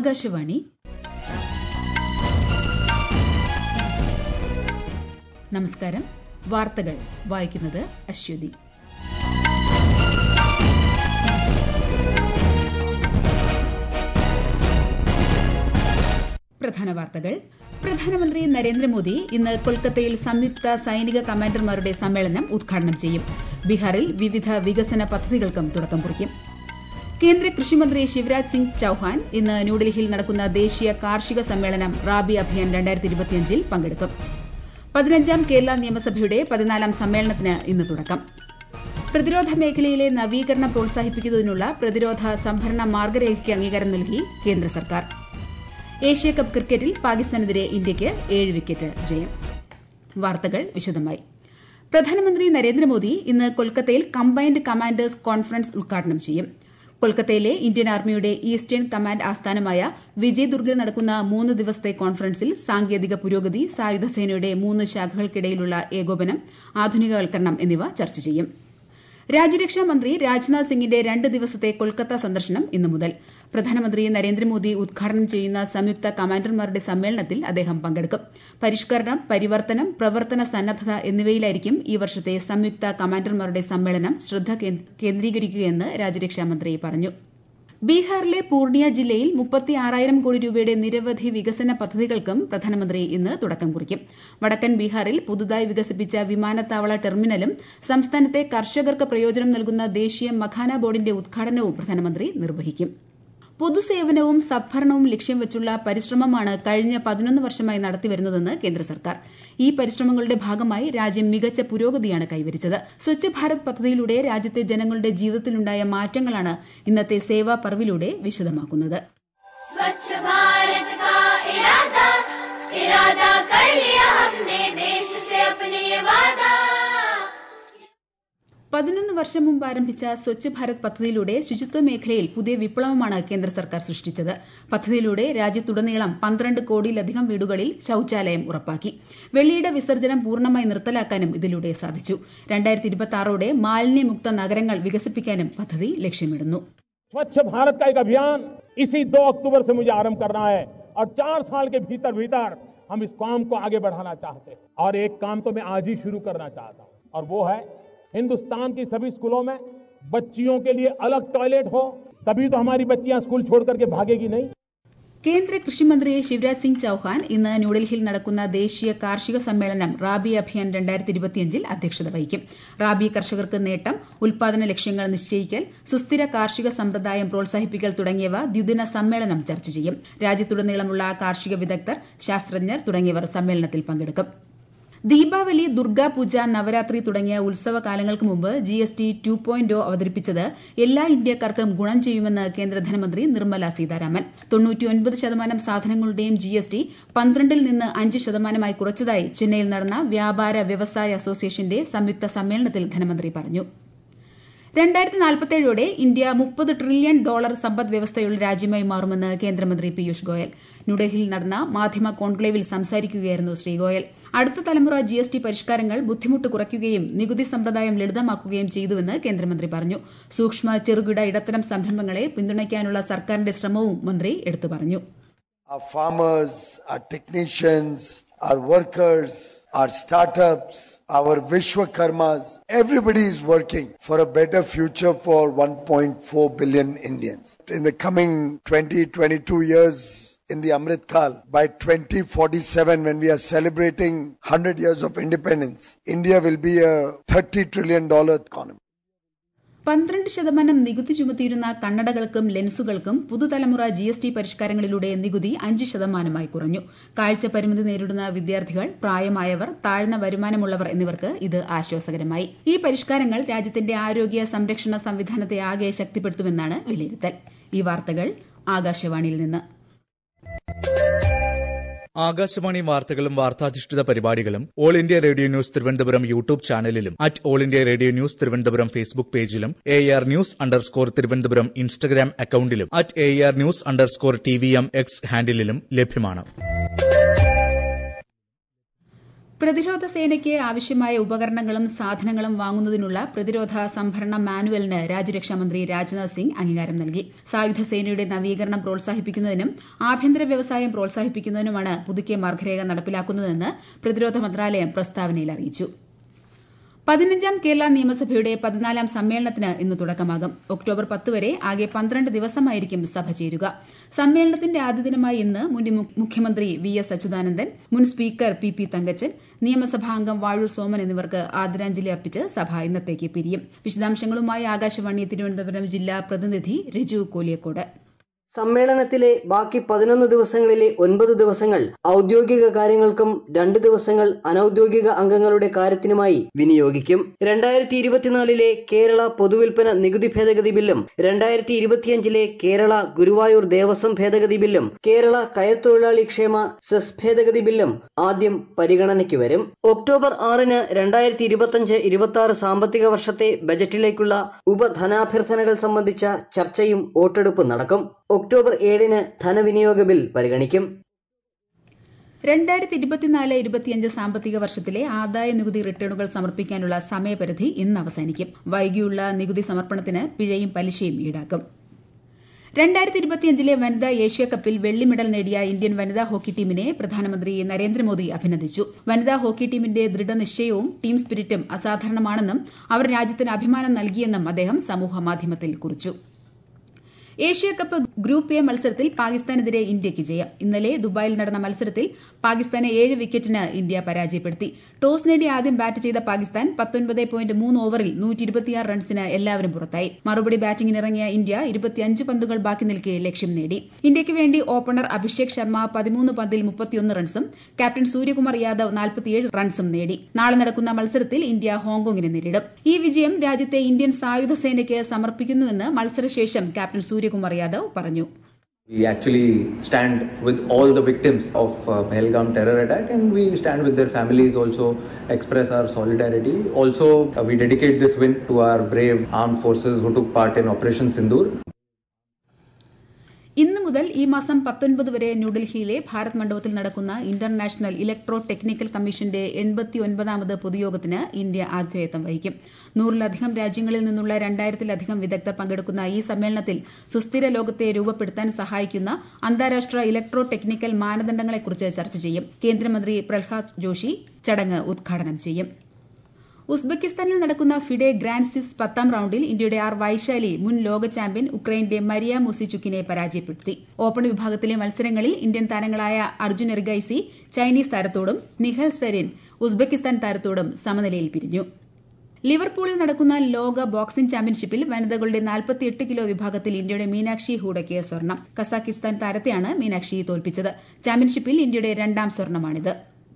ആകാശവാണി നമസ്കാരം വാർത്തകൾ വായിക്കുന്നത് അശ്വതി പ്രധാന വാർത്തകൾ പ്രധാനമന്ത്രി നരേന്ദ്രമോദി ഇന്ന് കൊൽക്കത്തയിൽ സംയുക്ത സൈനിക കമാൻഡർമാരുടെ സമ്മേളനം ഉദ്ഘാടനം ചെയ്യും ബീഹാറിൽ വിവിധ വികസന പദ്ധതികൾക്കും തുടക്കം കുറിക്കും കേന്ദ്ര കൃഷിമന്ത്രി ശിവരാജ് സിംഗ് ചൌഹാൻ ഇന്ന് ന്യൂഡൽഹിയിൽ നടക്കുന്ന ദേശീയ കാർഷിക സമ്മേളനം റാബി അഭിയാൻ രണ്ടായിരത്തി ഇരുപത്തിയഞ്ചിൽ പങ്കെടുക്കും പതിനഞ്ചാം കേരള നിയമസഭയുടെ പതിനാലാം സമ്മേളനത്തിന് ഇന്ന് തുടക്കം പ്രതിരോധ മേഖലയിലെ നവീകരണം പ്രോത്സാഹിപ്പിക്കുന്നതിനുള്ള പ്രതിരോധ സംഭരണ മാർഗരേഖയ്ക്ക് അംഗീകാരം നൽകി കേന്ദ്ര സർക്കാർ ഏഷ്യാകപ്പ് ക്രിക്കറ്റിൽ പാകിസ്ഥാനെതിരെ ഇന്ത്യയ്ക്ക് ഏഴ് വിക്കറ്റ് ജയം വാർത്തകൾ വിശദമായി പ്രധാനമന്ത്രി നരേന്ദ്രമോദി ഇന്ന് കൊൽക്കത്തയിൽ കമ്പൈൻഡ് കമാൻഡേഴ്സ് കോൺഫറൻസ് ഉദ്ഘാടനം ചെയ്യും കൊൽക്കത്തയിലെ ഇന്ത്യൻ ആർമിയുടെ ഈസ്റ്റേൺ കമാൻഡ് ആസ്ഥാനമായ വിജയ് ദുർഗിൽ നടക്കുന്ന മൂന്ന് ദിവസത്തെ കോൺഫറൻസിൽ സാങ്കേതിക പുരോഗതി സായുധ സേനയുടെ മൂന്ന് ശാഖകൾക്കിടയിലുള്ള ഏകോപനം ആധുനികവൽക്കരണം എന്നിവ ചർച്ച ചെയ്യും രാജ്യരക്ഷാ മന്ത്രി രാജ്നാഥ് സിംഗിന്റെ രണ്ട് ദിവസത്തെ കൊൽക്കത്ത സന്ദർശനം ഇന്നു മുതൽ പ്രധാനമന്ത്രി നരേന്ദ്രമോദി ഉദ്ഘാടനം ചെയ്യുന്ന സംയുക്ത കമാൻഡർമാരുടെ സമ്മേളനത്തിൽ അദ്ദേഹം പങ്കെടുക്കും പരിഷ്കരണം പരിവർത്തനം പ്രവർത്തന സന്നദ്ധത എന്നിവയിലായിരിക്കും ഈ വർഷത്തെ സംയുക്ത കമാൻഡർമാരുടെ സമ്മേളനം ശ്രദ്ധ കേന്ദ്രീകരിക്കുകയെന്ന് രാജ്യരക്ഷാമന്ത്രി പറഞ്ഞു ബീഹാറിലെ പൂർണിയ ജില്ലയിൽ മുപ്പത്തി ആറായിരം കോടി രൂപയുടെ നിരവധി വികസന പദ്ധതികൾക്കും പ്രധാനമന്ത്രി ഇന്ന് തുടക്കം കുറിക്കും വടക്കൻ ബീഹാറിൽ പുതുതായി വികസിപ്പിച്ച വിമാനത്താവള ടെർമിനലും സംസ്ഥാനത്തെ കർഷകർക്ക് പ്രയോജനം നൽകുന്ന ദേശീയ മഖാന ബോർഡിന്റെ ഉദ്ഘാടനവും പ്രധാനമന്ത്രി നിർവഹിക്കും പൊതുസേവനവും സദ്ഭരണവും ലക്ഷ്യം വെച്ചുള്ള പരിശ്രമമാണ് കഴിഞ്ഞ പതിനൊന്ന് വർഷമായി നടത്തിവരുന്നതെന്ന് കേന്ദ്ര സർക്കാർ ഈ പരിശ്രമങ്ങളുടെ ഭാഗമായി രാജ്യം മികച്ച പുരോഗതിയാണ് കൈവരിച്ചത് സ്വച്ഛ് ഭാരത് പദ്ധതിയിലൂടെ രാജ്യത്തെ ജനങ്ങളുടെ ജീവിതത്തിലുണ്ടായ മാറ്റങ്ങളാണ് ഇന്നത്തെ സേവാ പർവിലൂടെ വിശദമാക്കുന്നത് स्वच्छ भारत का इरादा इरादा कर लिया हमने देश से अपने ये वादा പതിനൊന്ന് വർഷം മുമ്പ് ആരംഭിച്ച സ്വച്ഛ് ഭാരത് പദ്ധതിയിലൂടെ ശുചിത്വ മേഖലയിൽ പുതിയ വിപ്ലവമാണ് കേന്ദ്ര സർക്കാർ സൃഷ്ടിച്ചത് പദ്ധതിയിലൂടെ രാജ്യത്തുടനീളം പന്ത്രണ്ട് കോടിയിലധികം വീടുകളിൽ ശൌചാലയം ഉറപ്പാക്കി വെള്ളിയുടെ വിസർജനം പൂർണ്ണമായി നിർത്തലാക്കാനും ഇതിലൂടെ സാധിച്ചു രണ്ടായിരത്തി ഇരുപത്തി ആറോടെ മാലിന്യമുക്ത നഗരങ്ങൾ വികസിപ്പിക്കാനും പദ്ധതി ലക്ഷ്യമിടുന്നു स्वच्छ भारत का एक अभियान इसी दो अक्टूबर से मुझे आरंभ करना है और चार साल के भीतर भीतर हम इस काम को आगे बढ़ाना चाहते हैं और एक काम तो मैं आज ही शुरू करना चाहता हूं और वो है हिंदुस्तान की सभी स्कूलों में बच्चियों के लिए अलग टॉयलेट हो तभी तो हमारी बच्चियां स्कूल छोड़ करके भागेगी नहीं കേന്ദ്ര കൃഷിമന്ത്രി ശിവരാജ് സിംഗ് ചൌഹാൻ ഇന്ന് ന്യൂഡൽഹിയിൽ നടക്കുന്ന ദേശീയ കാർഷിക സമ്മേളനം റാബി അഭിയാൻ രണ്ടായിരത്തി ഇരുപത്തിയഞ്ചിൽ അധ്യക്ഷത വഹിക്കും റാബി കർഷകർക്ക് നേട്ടം ഉൽപാദന ലക്ഷ്യങ്ങൾ നിശ്ചയിക്കൽ സുസ്ഥിര കാർഷിക സമ്പ്രദായം പ്രോത്സാഹിപ്പിക്കൽ തുടങ്ങിയവ ദ്വിദിന സമ്മേളനം ചർച്ച ചെയ്യും രാജ്യത്തുടനീളമുള്ള കാർഷിക വിദഗ്ധർ ശാസ്ത്രജ്ഞർ തുടങ്ങിയവർ സമ്മേളനത്തിൽ പങ്കെടുക്കും ദീപാവലി ദുർഗാപൂജ നവരാത്രി തുടങ്ങിയ ഉത്സവകാലങ്ങൾക്ക് മുമ്പ് G S T two point അവതരിപ്പിച്ചത് എല്ലാ ഇന്ത്യക്കാർക്കും ഗുണം ചെയ്യുമെന്ന് കേന്ദ്ര ധനമന്ത്രി നിർമ്മല സീതാരാമൻ തൊണ്ണൂറ്റിയൊൻപത് ശതമാനം സാധനങ്ങളുടെയും ജി എസ് ടി പന്ത്രണ്ടിൽ നിന്ന് അഞ്ച് ശതമാനമായി കുറച്ചതായി ചെന്നൈയിൽ നടന്ന വ്യാപാര വ്യവസായ അസോസിയേഷന്റെ സംയുക്ത സമ്മേളനത്തിൽ ധനമന്ത്രി പറഞ്ഞു രണ്ടായിരത്തി നാൽപ്പത്തേഴോടെ ഇന്ത്യ മുപ്പത് ട്രില്യൺ ഡോളർ സമ്പദ് വ്യവസ്ഥയുള്ള രാജ്യമായി മാറുമെന്ന് കേന്ദ്രമന്ത്രി പീയൂഷ് ഗോയൽ ന്യൂഡൽഹിയിൽ നടന്ന മാധ്യമ കോൺക്ലേവിൽ സംസാരിക്കുകയായിരുന്നു ശ്രീ ഗോയൽ അടുത്ത തലമുറ ജി എസ് ടി പരിഷ്കാരങ്ങൾ ബുദ്ധിമുട്ട് കുറയ്ക്കുകയും നികുതി സമ്പ്രദായം ലളിതമാക്കുകയും ചെയ്തുവെന്ന് കേന്ദ്രമന്ത്രി പറഞ്ഞു സൂക്ഷ്മ ചെറുകിട ഇടത്തരം സംരംഭങ്ങളെ പിന്തുണയ്ക്കാനുള്ള സർക്കാരിന്റെ ശ്രമവും മന്ത്രി എടുത്തു പറഞ്ഞു Our farmers, our technicians, our workers, our startups, our Vishwakarmas, everybody is working for a better future for 1.4 billion Indians. In the coming 20, 22 years, in the Amrit Kal, by 2047, when we are celebrating 100 years of independence, India will be a 30 trillion dollar economy. പന്ത്രണ്ട് ശതമാനം നികുതി ചുമത്തിയിരുന്ന കണ്ണടകൾക്കും ലെൻസുകൾക്കും പുതുതലമുറ G S T പരിഷ്കാരങ്ങളിലൂടെ നികുതി അഞ്ച് ശതമാനമായി കുറഞ്ഞു കാഴ്ച പരിമിതി നേരിടുന്ന വിദ്യാർത്ഥികൾ പ്രായമായവർ താഴ്ന്ന വരുമാനമുള്ളവർ എന്നിവർക്ക് ഇത് ആശ്വാസകരമായി ഈ പരിഷ്കാരങ്ങൾ രാജ്യത്തിന്റെ ആരോഗ്യ സംരക്ഷണ സംവിധാനത്തെ ആകെ ശക്തിപ്പെടുത്തുമെന്നാണ് വിലയിരുത്തൽ ഈ വാർത്തകൾ ആകാശവാണിയിൽ നിന്ന് ആകാശവാണി വാർത്തകളും വാർത്താധിഷ്ഠിത പരിപാടികളും all India radio news Thiruvananthapuram YouTube ചാനലിലും at all India radio news Thiruvananthapuram Facebook പേജിലും A R news underscore Thiruvananthapuram Instagram അക്കൌണ്ടിലും at A R news underscore T V M X ഹാൻഡിലും ലഭ്യമാണ് പ്രതിരോധ സേനയ്ക്ക് ആവശ്യമായ ഉപകരണങ്ങളും സാധനങ്ങളും വാങ്ങുന്നതിനുള്ള പ്രതിരോധ സംഭരണ മാനുവലിന് രാജ്യരക്ഷാമന്ത്രി രാജ്നാഥ് സിംഗ് അംഗീകാരം നൽകി സായുധ സേനയുടെ നവീകരണം പ്രോത്സാഹിപ്പിക്കുന്നതിനും ആഭ്യന്തര വ്യവസായം പ്രോത്സാഹിപ്പിക്കുന്നതിനുമാണ് പുതുക്കിയ മാർഗരേഖ നടപ്പിലാക്കുന്നതെന്ന് പ്രതിരോധ മന്ത്രാലയം പ്രസ്താവനയിൽ അറിയിച്ചു പതിനഞ്ചാം കേരള നിയമസഭയുടെ പതിനാലാം സമ്മേളനത്തിന് ഇന്ന് തുടക്കമാകും ഒക്ടോബർ പത്ത് വരെ ആകെ പന്ത്രണ്ട് ദിവസമായിരിക്കും സഭ ചേരുക സമ്മേളനത്തിന്റെ ആദ്യ ദിനമായ ഇന്ന് മുൻ മുഖ്യമന്ത്രി വി എസ് അച്യുതാനന്ദൻ മുൻ സ്പീക്കർ പി പി തങ്കച്ചൻ നിയമസഭാംഗം വാഴൂർ സോമൻ എന്നിവർക്ക് ആദരാഞ്ജലി അർപ്പിച്ച് സഭ ഇന്നത്തേക്ക് പിരിയും വിശദാംശങ്ങളുമായി ആകാശവാണി തിരുവനന്തപുരം ജില്ലാ പ്രതിനിധി രജു കോലിയക്കോട് സമ്മേളനത്തിലെ ബാക്കി പതിനൊന്ന് ദിവസങ്ങളിലെ ഒൻപത് ദിവസങ്ങൾ ഔദ്യോഗിക കാര്യങ്ങൾക്കും രണ്ട് ദിവസങ്ങൾ അനൌദ്യോഗിക അംഗങ്ങളുടെ കാര്യത്തിനുമായി വിനിയോഗിക്കും രണ്ടായിരത്തി ഇരുപത്തിനാലിലെ കേരള പൊതുവിൽപ്പന നികുതി ഭേദഗതി ബില്ലും രണ്ടായിരത്തി ഇരുപത്തിയഞ്ചിലെ കേരള ഗുരുവായൂർ ദേവസ്വം ഭേദഗതി ബില്ലും കേരള കയർ തൊഴിലാളി ക്ഷേമ സെസ് ഭേദഗതി ബില്ലും ആദ്യം പരിഗണനയ്ക്ക് വരും ഒക്ടോബർ ആറിന് രണ്ടായിരത്തി ഇരുപത്തിയഞ്ച് ഇരുപത്തി ആറ് സാമ്പത്തിക വർഷത്തെ ബജറ്റിലേക്കുള്ള ഉപധനാഭ്യർത്ഥനകൾ സംബന്ധിച്ച ചർച്ചയും വോട്ടെടുപ്പും നടക്കും ഒക്ടോബർ ഏഴിന് ധനവിനിയോഗ ബിൽ പരിഗണിക്കും രണ്ടായിരത്തി ഇരുപത്തിനാല് ഇരുപത്തിയഞ്ച് സാമ്പത്തിക വർഷത്തിലെ ആദായ നികുതി റിട്ടേണുകൾ സമർപ്പിക്കാനുള്ള സമയപരിധി ഇന്ന് അവസാനിക്കും വൈകിയുള്ള നികുതി സമർപ്പണത്തിന് പിഴയും പലിശയും ഈടാക്കും രണ്ടായിരത്തി ഇരുപത്തിയഞ്ചിലെ വനിതാ ഏഷ്യ കപ്പിൽ വെള്ളി മെഡൽ നേടിയ ഇന്ത്യൻ വനിതാ ഹോക്കി ടീമിനെ പ്രധാനമന്ത്രി നരേന്ദ്രമോദി അഭിനന്ദിച്ചു വനിതാ ഹോക്കി ടീമിന്റെ ദൃഢനിശ്ചയവും ടീം സ്പിരിറ്റും അസാധാരണമാണെന്നും അവർ രാജ്യത്തിന് അഭിമാനം നൽകിയെന്നും അദ്ദേഹം സമൂഹമാധ്യമത്തിൽ കുറിച്ചു ഏഷ്യ കപ്പ് ഗ്രൂപ്പ് എ മത്സരത്തിൽ പാകിസ്ഥാനെതിരെ ഇന്ത്യയ്ക്ക് ജയം ഇന്നലെ ദുബായിൽ നടന്ന മത്സരത്തിൽ പാകിസ്ഥാനെ ഏഴ് വിക്കറ്റിന് ഇന്ത്യ പരാജയപ്പെടുത്തി ടോസ് നേടി ആദ്യം ബാറ്റ് ചെയ്ത പാകിസ്ഥാൻ പത്തൊൻപത് പോയിന്റ് മൂന്ന് ഓവറിൽ നൂറ്റി ഇരുപത്തിയാറ് റൺസിന് എല്ലാവരും പുറത്തായി മറുപടി ബാറ്റിംഗിനിറങ്ങിയ ഇന്ത്യ ഇരുപത്തിയഞ്ച് പന്തുകൾ ബാക്കി നിൽക്കെ ലക്ഷ്യം നേടി ഇന്ത്യയ്ക്ക് വേണ്ടി ഓപ്പണർ അഭിഷേക് ശർമ്മ പതിമൂന്ന് പന്തിൽ മുപ്പത്തിയൊന്ന് റൺസും ക്യാപ്റ്റൻ സൂര്യകുമാർ യാദവ് നാൽപ്പത്തിയേഴ് റൺസും നേടി നാളെ നടക്കുന്ന മത്സരത്തിൽ ഇന്ത്യ ഹോങ്കോങ്ങിനെ നേരിടും ഈ വിജയം രാജ്യത്തെ ഇന്ത്യൻ സായുധ സേനയ്ക്ക് സമർപ്പിക്കുന്നുവെന്ന് മത്സരശേഷം ക്യാപ്റ്റൻ സൂര്യകുമാർ യാദവ് പറഞ്ഞു We actually stand with all the victims of uh, Pahalgam terror attack and we stand with their families also express our solidarity. Also, uh, we dedicate this win to our brave armed forces who took part in Operation Sindoor. ഇന്ന് മുതൽ ഈ മാസം പത്തൊൻപത് വരെ ന്യൂഡൽഹിയിലെ ഭാരത് മണ്ഡപത്തിൽ നടക്കുന്ന international electro technical കമ്മീഷന്റെ എൺപത്തിയൊൻപതാമത് പൊതുയോഗത്തിന് ഇന്ത്യ ആതിഥേയത്വം വഹിക്കും നൂറിലധികം രാജ്യങ്ങളിൽ നിന്നുള്ള രണ്ടായിരത്തിലധികം വിദഗ്ധർ പങ്കെടുക്കുന്ന ഈ സമ്മേളനത്തിൽ സുസ്ഥിര ലോകത്തെ രൂപപ്പെടുത്താൻ സഹായിക്കുന്ന അന്താരാഷ്ട്ര ഇലക്ട്രോ ടെക്നിക്കൽ മാനദണ്ഡങ്ങളെക്കുറിച്ച് ചർച്ച ചെയ്യും കേന്ദ്രമന്ത്രി പ്രഹ്ലാദ് ജോഷി ചടങ്ങ് ഉദ്ഘാടനം ചെയ്യും ഉസ്ബെക്കിസ്ഥാനിൽ നടക്കുന്ന ഫിഡെ ഗ്രാൻഡ് സ്വിസ് പത്താം റൌണ്ടിൽ ഇന്ത്യയുടെ ആർ വൈശാലി മുൻ ലോക ചാമ്പ്യൻ ഉക്രൈന്റെ മരിയ മുസിചുക്കിനെ പരാജയപ്പെടുത്തി ഓപ്പൺ വിഭാഗത്തിലെ മത്സരങ്ങളിൽ ഇന്ത്യൻ താരങ്ങളായ അർജുൻ എർഗൈസി ചൈനീസ് താരത്തോടും നിഹൽ സെരിൻ ഉസ്ബെക്കിസ്ഥാൻ താരത്തോടും സമനിലയിൽ പിരിഞ്ഞു ലിവർപൂളിൽ നടക്കുന്ന ലോക ബോക്സിംഗ് ചാമ്പ്യൻഷിപ്പിൽ വനിതകളുടെ നാൽപ്പത്തിയെട്ട് കിലോ വിഭാഗത്തിൽ ഇന്ത്യയുടെ മീനാക്ഷി ഹൂഡയ്ക്ക് സ്വർണം കസാക്കിസ്ഥാൻ താരത്തെയാണ് മീനാക്ഷി തോൽപ്പിച്ചത് ചാമ്പ്യൻഷിപ്പിൽ ഇന്ത്യയുടെ രണ്ടാം സ്വർണമാണിത്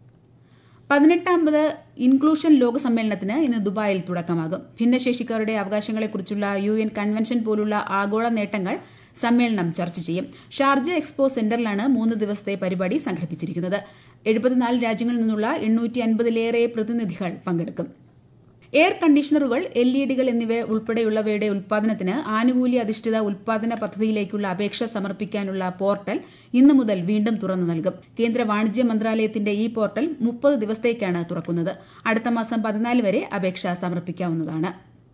പതിനെട്ടാമത് ഇൻക്ലൂഷൻ ലോക സമ്മേളനത്തിന് ഇന്ന് ദുബായിൽ തുടക്കമാകും ഭിന്നശേഷിക്കാരുടെ അവകാശങ്ങളെക്കുറിച്ചുള്ള യു എൻ കൺവെൻഷൻ പോലുള്ള ആഗോള നേട്ടങ്ങൾ സമ്മേളനം ചർച്ച ചെയ്യും ഷാർജ എക്സ്പോ സെന്ററിലാണ് മൂന്ന് ദിവസത്തെ പരിപാടി സംഘടിപ്പിച്ചിരിക്കുന്നത് എഴുപത്തിനാല് രാജ്യങ്ങളിൽ നിന്നുള്ള എണ്ണൂറ്റി അൻപതിലേറെ പ്രതിനിധികൾ പങ്കെടുക്കും എയർ കണ്ടീഷണറുകൾ എൽ ഇ ഡികൾ എന്നിവ ഉൾപ്പെടെയുള്ളവയുടെ ഉൽപാദനത്തിന് ആനുകൂല്യ അധിഷ്ഠിത ഉൽപാദന പദ്ധതിയിലേക്കുള്ള അപേക്ഷ സമർപ്പിക്കാനുള്ള പോർട്ടൽ ഇന്നു മുതൽ വീണ്ടും തുറന്നു നൽകും കേന്ദ്ര വാണിജ്യ മന്ത്രാലയത്തിന്റെ ഈ പോർട്ടൽ മുപ്പത് ദിവസത്തേക്കാണ് തുറക്കുന്നത് അടുത്ത മാസം പതിനാല് വരെ അപേക്ഷ സമർപ്പിക്കാവുന്നതാണ്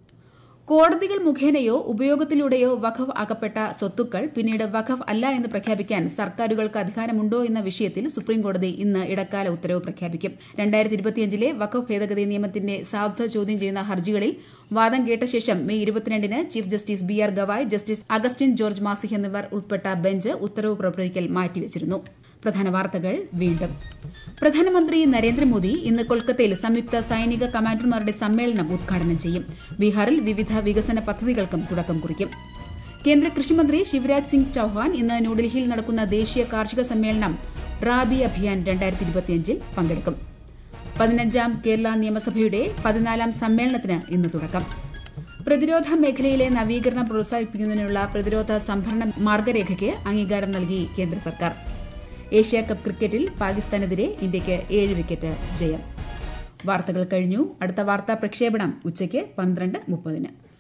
കോടതികൾ മുഖേനയോ ഉപയോഗത്തിലൂടെയോ വഖഫ് ആക്കപ്പെട്ട സ്വത്തുക്കൾ പിന്നീട് വഖഫ് അല്ല എന്ന് പ്രഖ്യാപിക്കാൻ സർക്കാരുകൾക്ക് അധികാരമുണ്ടോ എന്ന വിഷയത്തിൽ സുപ്രീംകോടതി ഇന്ന് ഇടക്കാല ഉത്തരവ് പ്രഖ്യാപിക്കും രണ്ടായിരത്തി ഇരുപത്തിയഞ്ചിലെ വഖഫ് ഭേദഗതി നിയമത്തിന്റെ സാധുത ചോദ്യം ചെയ്യുന്ന ഹർജികളിൽ വാദം കേട്ട ശേഷം മെയ് ഇരുപത്തിരണ്ടിന് chief justice B R Gavai justice Augustine George Masih എന്നിവർ ഉൾപ്പെട്ട ബെഞ്ച് ഉത്തരവ് പുറപ്പെടുവിക്കൽ മാറ്റിവച്ചിരുന്നു പ്രധാന വാർത്തകൾ വീണ്ടും പ്രധാനമന്ത്രി നരേന്ദ്രമോദി ഇന്ന് കൊൽക്കത്തയിൽ സംയുക്ത സൈനിക കമാൻഡർമാരുടെ സമ്മേളനം ഉദ്ഘാടനം ചെയ്യും ബീഹാറിൽ വിവിധ വികസന പദ്ധതികൾക്കും തുടക്കം കുറിക്കും കേന്ദ്ര കൃഷിമന്ത്രി ശിവരാജ് സിംഗ് ചൌഹാൻ ഇന്ന് ന്യൂഡൽഹിയിൽ നടക്കുന്ന ദേശീയ കാർഷിക സമ്മേളനം റാബി അഭിയാൻ രണ്ടായിരത്തി ഇരുപത്തിയഞ്ചിൽ പങ്കെടുക്കും പതിനഞ്ചാം കേരള നിയമസഭയുടെ പതിനാലാം സമ്മേളനത്തിന് ഇന്ന് തുടക്കം പ്രതിരോധ മേഖലയിലെ നവീകരണം പ്രോത്സാഹിപ്പിക്കുന്നതിനുള്ള പ്രതിരോധ സംഭരണ മാർഗരേഖയ്ക്ക് അംഗീകാരം നൽകി കേന്ദ്ര സർക്കാർ ഏഷ്യ കപ്പ് ക്രിക്കറ്റിൽ പാകിസ്ഥാനെതിരെ ഇന്ത്യയ്ക്ക് ഏഴ് വിക്കറ്റ് ജയം വാർത്തകൾ കഴിഞ്ഞു അടുത്ത വാർത്താ പ്രക്ഷേപണം ഉച്ചയ്ക്ക് പന്ത്രണ്ട് മുപ്പതിന്